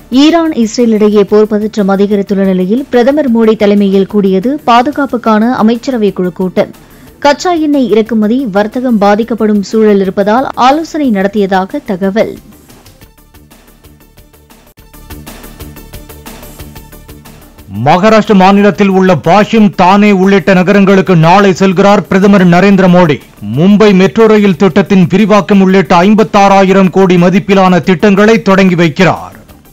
Iran Israel இடையே போர் பதற்றம் அதிகரித்துள்ள நிலையில் பிரதமர் மோடி தலைமையில் கூடியது பாதுகாப்புக்கான அமைச்சரவை குழு கூட்டம் கச்சா எண்ணெய் இறக்குமதி வர்த்தகம் பாதிக்கப்படும் சூழல் இருப்பதால் ஆலோசனை நடத்தியதாக தகவல் மகாராஷ்டிர மாநிலத்தில் உள்ள வாஷிம் தானே உள்ளிட்ட நகரங்களுக்கு நாளை செல்கிறார் பிரதமர் நரேந்திர மோடி மும்பை மெட்ரோ ரயில் திட்டத்தின் விரிவாக்கம் உள்ளிட்ட ஐம்பத்தாறாயிரம் கோடி மதிப்பிலான திட்டங்களை தொடங்கி வைக்கிறார்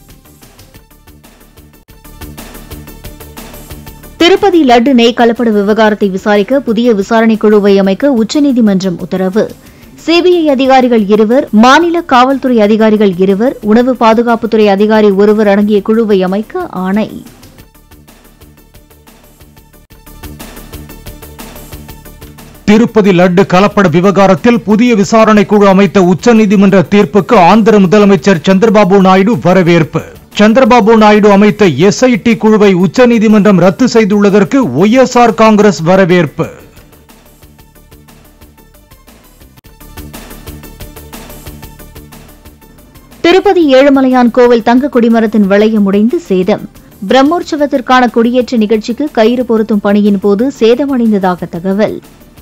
திருப்பதி லட்டு நெய் கலப்பட விவகாரத்தை விசாரிக்க புதிய விசாரணை குழுவை அமைக்க உச்சநீதிமன்றம் உத்தரவு சிபிஐ அதிகாரிகள் இருவர் மாநில காவல்துறை அதிகாரிகள் இருவர் உணவு பாதுகாப்புத்துறை அதிகாரி ஒருவர் அடங்கிய குழுவை அமைக்க ஆணை திருப்பதி லட்டு கலப்பட விவகாரத்தில் புதிய விசாரணை குழு அமைத்த உச்சநீதிமன்ற தீர்ப்புக்கு ஆந்திர முதலமைச்சர் சந்திரபாபு நாயுடு வரவேற்பு சந்திரபாபு நாயுடு அமைத்த எஸ்ஐடி குழுவை உச்சநீதிமன்றம் ரத்து செய்துள்ளதற்கு ஒய்எஸ்ஆர் காங்கிரஸ் வரவேற்பு திருப்பதி ஏழுமலையான் கோவில் தங்க கொடிமரத்தின் வளையம் உடைந்து சேதம் பிரம்மோற்சவத்திற்கான கொடியேற்ற நிகழ்ச்சிக்கு கயிறு பொருத்தும் பணியின் போது சேதமடைந்ததாக தகவல்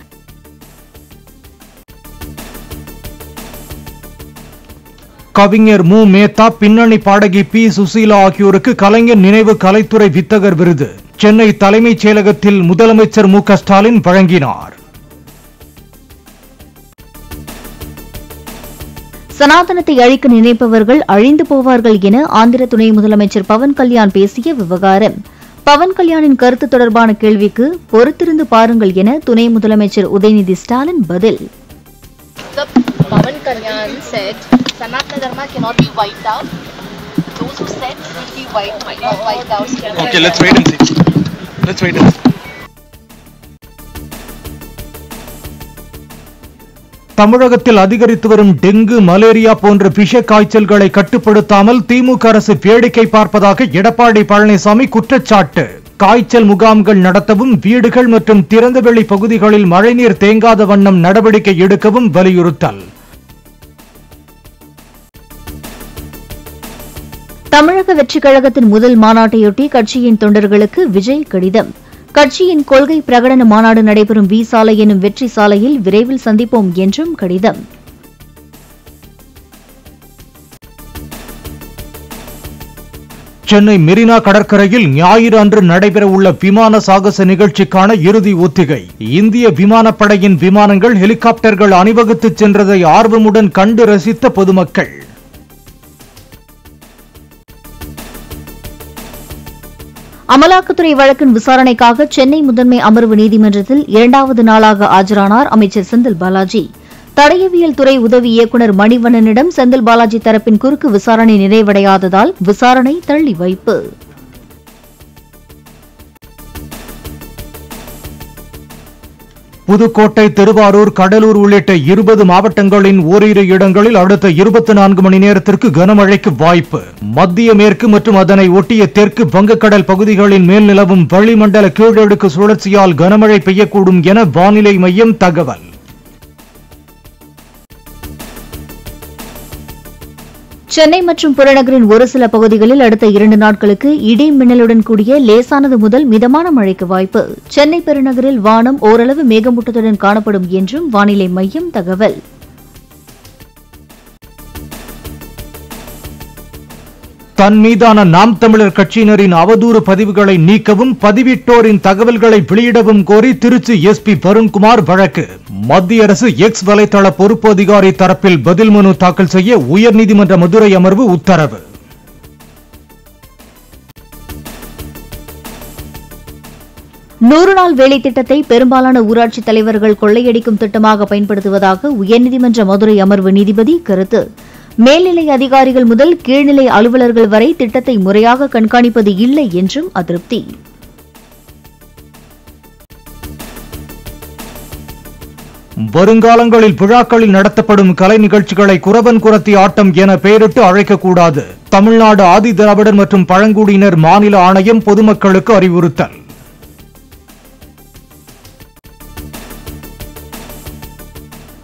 கவிஞர் மு மேத்தா பின்னணி பாடகி பி சுசீலா ஆகியோருக்கு கலைஞர் நினைவு கலைத்துறை வித்தகர் விருது சென்னை தலைமைச் செயலகத்தில் முதலமைச்சர் மு க ஸ்டாலின் வழங்கினார் சனாதனத்தை அழிக்க நினைப்பவர்கள் அழிந்து போவார்கள் என ஆந்திர துணை முதலமைச்சர் பவன் கல்யாண் பேசிய விவகாரம் பவன் கல்யாணின் கருத்து தொடர்பான கேள்விக்கு பொறுத்திருந்து பாருங்கள் என துணை முதலமைச்சர் உதயநிதி ஸ்டாலின் பதில் The Pavan Kalyan said Sanatana Dharma cannot be wiped out. Those who said it will be wiped, not wiped out. Okay, let's wait and see. Let's wait and see. தமிழகத்தில் அதிகரித்து வரும் டெங்கு மலேரியா போன்ற விஷ காய்ச்சல்களை கட்டுப்படுத்தாமல் திமுக அரசு வேடிக்கை பார்ப்பதாக எடப்பாடி பழனிசாமி குற்றச்சாட்டு காய்ச்சல் முகாம்கள் நடத்தவும் வீடுகள் மற்றும் திறந்தவெளி பகுதிகளில் மழைநீர் தேங்காத வண்ணம் நடவடிக்கை எடுக்கவும் வலியுறுத்தல் தமிழக வெற்றிக் கழகத்தின் முதல் மாநாட்டையொட்டி கட்சியின் தொண்டர்களுக்கு விஜய் கடிதம் கட்சியின் கொள்கை பிரகடன மாநாடு நடைபெறும் வி சாலை எனும் வெற்றி சாலையில் விரைவில் சந்திப்போம் என்றும் கடிதம் சென்னை மெரினா கடற்கரையில் ஞாயிறு அன்று நடைபெறவுள்ள விமான சாகச நிகழ்ச்சிக்கான இறுதி ஒத்திகை இந்திய விமானப்படையின் விமானங்கள் ஹெலிகாப்டர்கள் அணிவகுத்து சென்றதை ஆர்வமுடன் கண்டு ரசித்த பொதுமக்கள் அமலாக்கத்துறை வழக்கின் விசாரணைக்காக சென்னை முதன்மை அமர்வு நீதிமன்றத்தில் இரண்டாவது நாளாக ஆஜரானார் அமைச்சர் செந்தில் பாலாஜி தடயவியல் துறை உதவி இயக்குநர் மணிவண்ணனிடம் செந்தில் பாலாஜி தரப்பின் குறுக்கு விசாரணை நிறைவடையாததால் விசாரணை தள்ளி வைப்பு புதுக்கோட்டை திருவாரூர் கடலூர் உள்ளிட்ட இருபது மாவட்டங்களின் ஓரிரு இடங்களில் அடுத்த இருபத்தி நான்கு மணி நேரத்திற்கு கனமழைக்கு வாய்ப்பு மத்திய மேற்கு மற்றும் அதனை ஒட்டிய தெற்கு வங்கக்கடல் பகுதிகளின் மேல் நிலவும் வளிமண்டல கீழடுக்கு சுழற்சியால் கனமழை பெய்யக்கூடும் என வானிலை மையம் தகவல் சென்னை மற்றும் புறநகரின் ஒரு சில பகுதிகளில் அடுத்த இரண்டு நாட்களுக்கு இடி மின்னலுடன் கூடிய லேசானது முதல் மிதமான மழைக்கு வாய்ப்பு சென்னை பெருநகரில் வானம் ஓரளவு மேகமூட்டத்துடன் காணப்படும் என்றும் வானிலை மையம் தகவல் தன் மீதான நாம் தமிழர் கட்சியினரின் அவதூறு பதிவுகளை நீக்கவும் பதிவிட்டோரின் தகவல்களை வெளியிடவும் கோரி திருச்சி எஸ்பி வருண்குமார் வழக்கு மத்திய அரசு எக்ஸ் வலைதள பொறுப்பு அதிகாரி தரப்பில் பதில் மனு தாக்கல் செய்ய உயர்நீதிமன்ற மதுரை அமர்வு உத்தரவு நூறு நாள் வேலை திட்டத்தை பெரும்பாலான ஊராட்சித் தலைவர்கள் கொள்ளையடிக்கும் திட்டமாக பயன்படுத்துவதாக உயர்நீதிமன்ற மதுரை அமர்வு நீதிபதி கருத்து மேல்நிலை அதிகாரிகள் முதல் கீழ்நிலை அலுவலர்கள் வரை திட்டத்தை முறையாக கண்காணிப்பது இல்லை என்றும் அதிருப்தி வருங்காலங்களில் விழாக்களில் நடத்தப்படும் கலை நிகழ்ச்சிகளை குரவன் குரத்தி ஆட்டம் என பெயரிட்டு அழைக்கக்கூடாது தமிழ்நாடு ஆதி திராவிடர் மற்றும் பழங்குடியினர் மாநில ஆணையம் பொதுமக்களுக்கு அறிவுறுத்தல்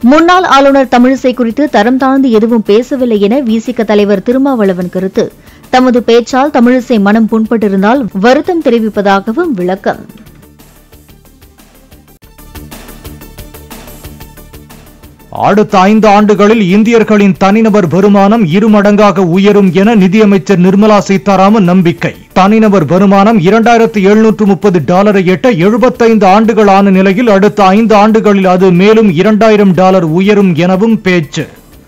முன்னாள் ஆளுநர் தமிழிசை குறித்து தரம் தாழ்ந்து எதுவும் பேசவில்லை என விசிக தலைவர் திருமாவளவன் கருத்து தமது பேச்சால் தமிழிசை மனம் புண்பட்டிருந்தால் வருத்தம் தெரிவிப்பதாகவும் விளக்கம் அடுத்த ஐந்து ஆண்டுகளில் இந்தியர்களின் தனிநபர் வருமானம் இருமடங்காக உயரும் என நிதியமைச்சர் நிர்மலா சீதாராமன் நம்பிக்கை தனிநபர் வருமானம் இரண்டாயிரத்து எழுநூற்று முப்பது டாலரை எட்ட எழுபத்தைந்து ஆண்டுகள் ஆன நிலையில் அடுத்த ஐந்து ஆண்டுகளில் அது மேலும் இரண்டாயிரம் டாலர் உயரும் எனவும் பேச்சு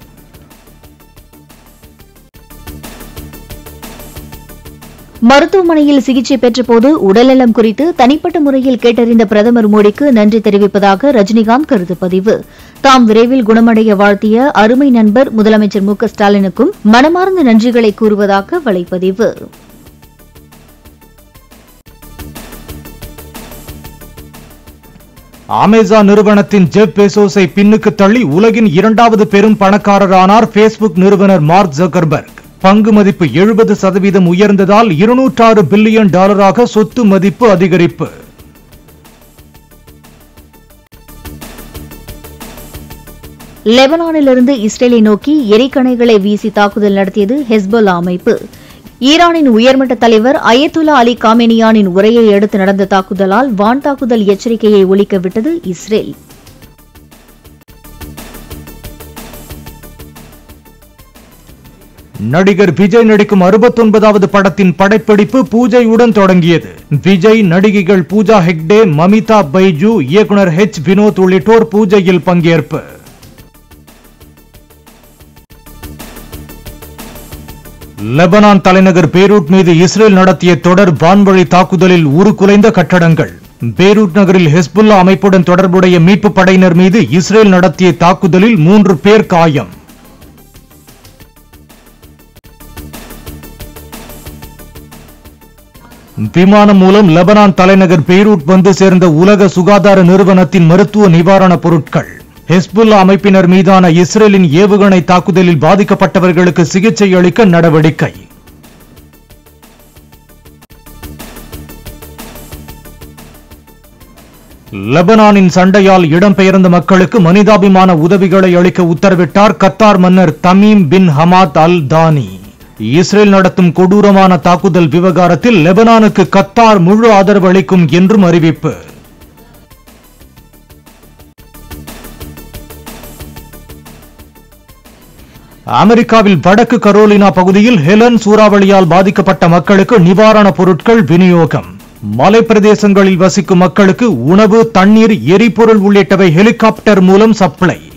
மருத்துவமனையில் சிகிச்சை பெற்றபோது உடல்நலம் குறித்து தனிப்பட்ட முறையில் கேட்டறிந்த பிரதமர் மோடிக்கு நன்றி தெரிவிப்பதாக ரஜினிகாந்த் கருத்து பதிவு தாம் விரைவில் குணமடைய வாழ்த்திய அருமை நண்பர் முதலமைச்சர் மு க ஸ்டாலினுக்கும் மனமார்ந்த நன்றிகளை கூறுவதாக வலைப்பதிவு அமேசான் நிறுவனத்தின் ஜெப் பெசோஸை பின்னுக்கு தள்ளி உலகின் இரண்டாவது பெரும் பணக்காரரானார் ஃபேஸ்புக் நிறுவனர் மார்க் ஜக்கர்பர்க் பங்கு மதிப்பு எழுபது சதவீதம் உயர்ந்ததால் இருநூற்றாறு பில்லியன் டாலராக சொத்து மதிப்பு அதிகரிப்பு லெபனானிலிருந்து இஸ்ரேலை நோக்கி எரிக்கணைகளை வீசி தாக்குதல் நடத்தியது ஹெஸ்பொல்லா அமைப்பு ஈரானின் உயர்மட்ட தலைவர் அயத்துல்லா அலி காமெனியானின் உரையை அடுத்து நடந்த தாக்குதலால் வான் தாக்குதல் எச்சரிக்கையை ஒலிக்க விட்டது இஸ்ரேல் நடிகர் விஜய் நடிக்கும் அறுபத்தொன்பதாவது படத்தின் படப்பிடிப்பு பூஜையுடன் தொடங்கியது விஜய் நடிகைகள் பூஜா ஹெக்டே மமிதா பைஜு இயக்குனர் ஹெச் வினோத் உள்ளிட்டோர் பூஜையில் பங்கேற்பு லெபனான் தலைநகர் பேரூட் மீது இஸ்ரேல் நடத்திய தொடர் வான்வழி தாக்குதலில் உருக்குலைந்த கட்டடங்கள் பேரூட் நகரில் ஹெஸ்புல்லா அமைப்புடன் தொடர்புடைய மீட்பு படையினர் மீது இஸ்ரேல் நடத்திய தாக்குதலில் மூன்று பேர் காயம் விமானம் மூலம் லெபனான் தலைநகர் பெய்ரூட் வந்து சேர்ந்த உலக சுகாதார நிறுவனத்தின் மருத்துவ நிவாரணப் பொருட்கள் ஹெஸ்புல்லா அமைப்பினர் மீதான இஸ்ரேலின் ஏவுகணை தாக்குதலில் பாதிக்கப்பட்டவர்களுக்கு சிகிச்சை அளிக்க நடவடிக்கை லெபனானின் சண்டையால் இடம்பெயர்ந்த மக்களுக்கு மனிதாபிமான உதவிகளை அளிக்க உத்தரவிட்டார் கத்தார் மன்னர் Tamim bin Hamad Al Thani Israel நடத்தும் கொடூரமான தாக்குதல் விவகாரத்தில் லெபனானுக்கு கத்தார் முழு ஆதரவு அளிக்கும் என்றும் அறிவிப்பு அமெரிக்காவில் வடக்கு கரோலினா பகுதியில் ஹெலன் சூறாவளியால் பாதிக்கப்பட்ட மக்களுக்கு நிவாரணப் பொருட்கள் விநியோகம் மலைப்பிரதேசங்களில் வசிக்கும் மக்களுக்கு உணவு தண்ணீர் எரிபொருள் உள்ளிட்டவை ஹெலிகாப்டர் மூலம் சப்ளை